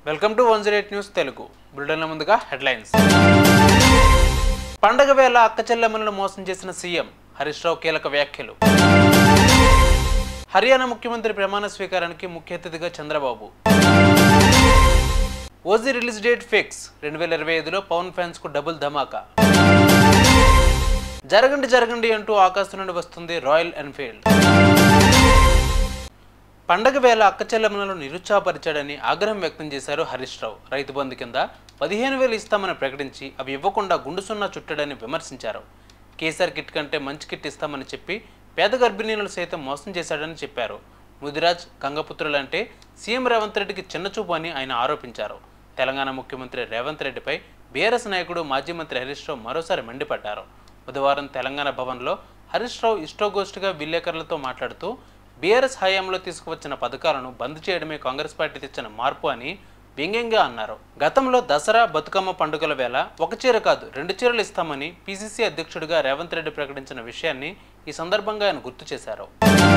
welcome to one zero eight news Telugu బులెటిన్ల ముందుగా headlines పండగ వేళ అక్క చెల్లెమ్మలను మోసం చేసిన సీఎం హరీష్ రావు కీలక వ్యాఖ్యలు హర్యానా ముఖ్యమంత్రి ప్రమాణ స్వీకారానికి ముఖ్య అతిథిగా Chandrababu OG release date fix రెండు వేల ఇరవై ఐదులో పవన్ ఫ్యాన్స్ కు డబుల్ ధమాకా జరగండి జరగండి అంటూ ఆకాశం నుండి వస్తుంది రాయల్ ఎన్ఫీల్డ్ పండగ వేళ అక్క చెల్లెమ్మలను నిరుత్సాహపరిచాడని ఆగ్రహం వ్యక్తం చేశారు హరీష్ రావు రైతు బంధు కింద పదిహేను వేలు ఇస్తామని ప్రకటించి అవి ఇవ్వకుండా గుండు సున్నా చుట్టాడని విమర్శించారు కేసీఆర్ కిట్ కంటే మంచి కిట్ ఇస్తామని చెప్పి పేద గర్భిణీలను సైతం మోసం చేశాడని చెప్పారు ముదిరాజ్ గంగపుత్రులంటే సీఎం రేవంత్ రెడ్డికి చిన్నచూపు అని ఆయన ఆరోపించారు తెలంగాణ ముఖ్యమంత్రి రేవంత్ రెడ్డిపై బీఆర్ఎస్ నాయకుడు మాజీ మంత్రి హరీష్ రావు మరోసారి మండిపడ్డారు బుధవారం తెలంగాణ భవన్లో హరీష్ రావు ఇష్టోగోష్ఠిగా విలేకరులతో మాట్లాడుతూ బీఆర్ఎస్ హయాంలో తీసుకువచ్చిన పథకాలను బంద్ చేయడమే కాంగ్రెస్ పార్టీ తెచ్చిన మార్పు అని వ్యంగ్యంగా అన్నారు గతంలో దసరా బతుకమ్మ పండుగల వేళ ఒక చీర కాదు రెండు చీరలు ఇస్తామని పీసీసీ అధ్యక్షుడిగా రేవంత్ రెడ్డి ప్రకటించిన విషయాన్ని ఈ సందర్భంగా ఆయన గుర్తు చేశారు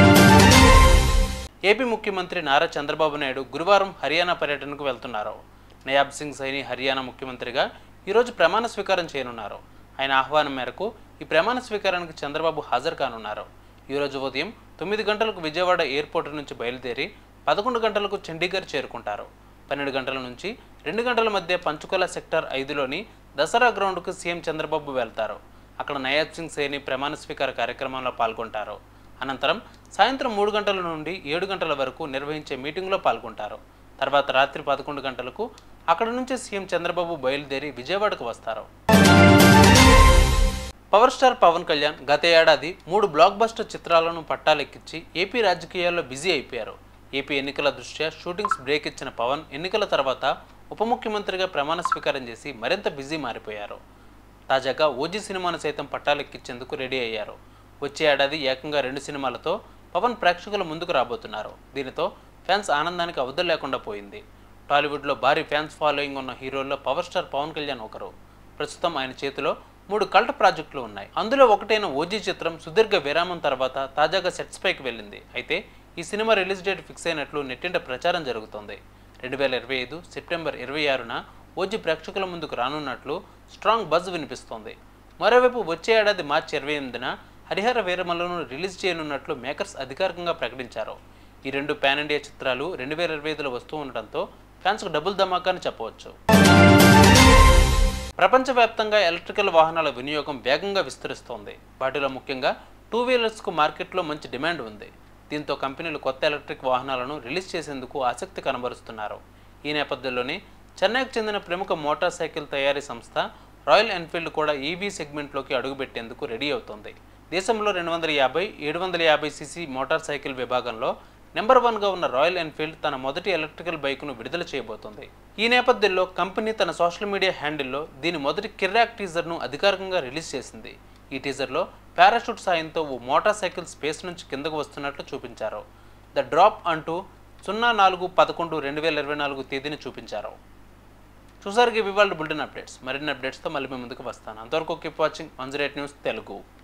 ఏపీ ముఖ్యమంత్రి నారా చంద్రబాబు నాయుడు గురువారం హర్యానా పర్యటనకు వెళ్తున్నారు నయాబ్ సింగ్ సైని హర్యానా ముఖ్యమంత్రిగా ఈరోజు ప్రమాణ స్వీకారం చేయనున్నారు ఆయన ఆహ్వానం మేరకు ఈ ప్రమాణ స్వీకారానికి చంద్రబాబు హాజరు కానున్నారు ఈరోజు ఉదయం తొమ్మిది గంటలకు విజయవాడ ఎయిర్పోర్ట్ నుంచి బయలుదేరి పదకొండు గంటలకు చండీగఢ్ చేరుకుంటారు పన్నెండు గంటల నుంచి రెండు గంటల మధ్య పంచుకొల సెక్టర్ ఐదులోని దసరా గ్రౌండ్కు సీఎం చంద్రబాబు వెళ్తారు అక్కడ నయాబ్ సింగ్ సైని ప్రమాణ స్వీకార కార్యక్రమంలో పాల్గొంటారు అనంతరం సాయంత్రం మూడు గంటల నుండి ఏడు గంటల వరకు నిర్వహించే మీటింగ్లో పాల్గొంటారు తర్వాత రాత్రి పదకొండు గంటలకు అక్కడ నుంచి సీఎం చంద్రబాబు బయలుదేరి విజయవాడకు వస్తారు పవర్ స్టార్ పవన్ కళ్యాణ్ గత ఏడాది మూడు బ్లాక్ బస్టర్ చిత్రాలను పట్టాలెక్కించి ఏపీ రాజకీయాల్లో బిజీ అయిపోయారు ఏపీ ఎన్నికల దృష్ట్యా షూటింగ్స్ బ్రేక్ ఇచ్చిన పవన్ ఎన్నికల తర్వాత ఉప ముఖ్యమంత్రిగా ప్రమాణ స్వీకారం చేసి మరింత బిజీ మారిపోయారు తాజాగా ఓజీ సినిమాను సైతం పట్టాలెక్కించేందుకు రెడీ అయ్యారు వచ్చే ఏడాది ఏకంగా రెండు సినిమాలతో పవన్ ప్రేక్షకుల ముందుకు రాబోతున్నారు దీనితో ఫ్యాన్స్ ఆనందానికి అవధులు లేకుండా పోయింది టాలీవుడ్లో భారీ ఫ్యాన్స్ ఫాలోయింగ్ ఉన్న హీరోల్లో పవర్ స్టార్ పవన్ కళ్యాణ్ ఒకరు ప్రస్తుతం ఆయన చేతిలో మూడు కల్ట్ ప్రాజెక్టులు ఉన్నాయి అందులో ఒకటైన ఓజీ చిత్రం సుదీర్ఘ విరామం తర్వాత తాజాగా సెట్స్ పైకి వెళ్ళింది అయితే ఈ సినిమా రిలీజ్ డేట్ ఫిక్స్ అయినట్లు నెట్టింట ప్రచారం జరుగుతోంది రెండు వేల ఇరవై ఐదు సెప్టెంబర్ ఇరవై ఆరున ఓజీ ప్రేక్షకుల ముందుకు రానున్నట్లు స్ట్రాంగ్ బజ్ వినిపిస్తోంది మరోవైపు వచ్చే ఏడాది మార్చి ఇరవై ఎనిమిదిన హరిహర వీరమలను రిలీజ్ చేయనున్నట్లు మేకర్స్ అధికారికంగా ప్రకటించారు ఈ రెండు పాన్ ఇండియా చిత్రాలు రెండు వేల ఇరవై ఐదులో వస్తూ ఉండటంతో ఫ్యాన్స్కు డబుల్ ధమాకా అని చెప్పవచ్చు ప్రపంచవ్యాప్తంగా ఎలక్ట్రికల్ వాహనాల వినియోగం వేగంగా విస్తరిస్తోంది వాటిలో ముఖ్యంగా టూ వీలర్స్కు మార్కెట్లో మంచి డిమాండ్ ఉంది దీంతో కంపెనీలు కొత్త ఎలక్ట్రిక్ వాహనాలను రిలీజ్ చేసేందుకు ఆసక్తి కనబరుస్తున్నారు ఈ నేపథ్యంలోనే చెన్నైకి చెందిన ప్రముఖ మోటార్ సైకిల్ తయారీ సంస్థ రాయల్ ఎన్ఫీల్డ్ కూడా ఈవీ సెగ్మెంట్లోకి అడుగుపెట్టేందుకు రెడీ అవుతోంది దేశంలో రెండు వందల యాభై ఏడు వందల యాభై సీసీ మోటార్ సైకిల్ విభాగంలో నెంబర్ వన్గా ఉన్న రాయల్ ఎన్ఫీల్డ్ తన మొదటి ఎలక్ట్రికల్ బైక్ను విడుదల చేయబోతోంది ఈ నేపథ్యంలో కంపెనీ తన సోషల్ మీడియా హ్యాండిల్లో దీని మొదటి కిర్రాక్ టీజర్ను అధికారికంగా రిలీజ్ చేసింది ఈ టీజర్లో పారాషూట్ సాయంతో ఓ మోటార్ సైకిల్ స్పేస్ నుంచి కిందకు వస్తున్నట్లు చూపించారు ద డ్రాప్ అంటూ సున్నా నాలుగు పదకొండు రెండు వేల ఇరవై నాలుగు తేదీని చూపించారు చూసారు ఇవి ఇవాళ బులెటిన్ అప్డేట్స్ మరిన్ని అప్డేట్స్తో మళ్ళీ మీ ముందుకు వస్తాను అంతవరకు keep watching one zero eight news Telugu